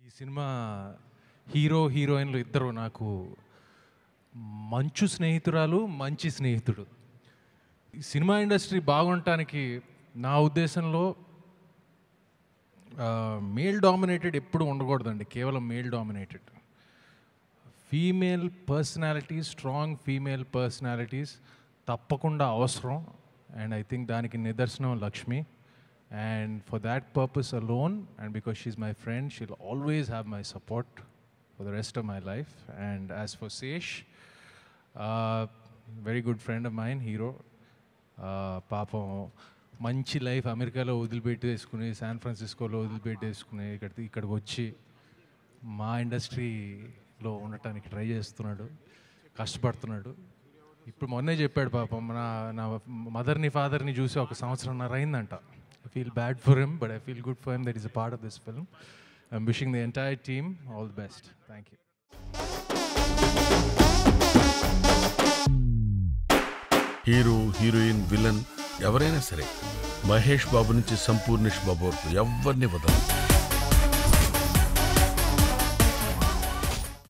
ఈ cinema hero హీరోయిన్లు ఇద్దరు నాకు మంచు స్నేహితురాలు మంచి స్నేహితుడు ఈ సినిమా ఇండస్ట్రీ బాగుండటానికి నా ఉద్దేశంలో మేల్ డామినేటెడ్ ఎప్పుడు ఉండకూడదండి కేవలం male dominated female personalities strong female personalities తప్పకుండా అవసరం అండ్ ఐ థింక్ దానికి నిదర్శనం Lakshmi and for that purpose alone and because she my friend she'll always have my support for the rest of my life and as for Sesh very good friend of mine hero పాపం మంచి life అమెరికాలో వదిలిపెట్టేసుకుని San ఫ్రాన్సిస్కోలో వదిలిపెట్టేసుకుని ఇక్కడ ఇక్కడికి వచ్చి మా ఇండస్ట్రీలో ఉండటానికి try చేస్తున్నాడు కష్టపడుతున్నాడు ఇప్పుడు మొన్నే చెప్పాడు పాపం నా నా మదర్ని ఫాదర్ని చూసి ఒక సంవత్సరంన్నర అయిందంట I feel bad for him but I feel good for him that is a part of this film I'm wishing the entire team all the best thank you hero heroine villain ఎవరైనా సరే మహేష్ బాబు నుంచి సంపూర్ణేష్ బాబు వరకు ఎవరిని వదలరు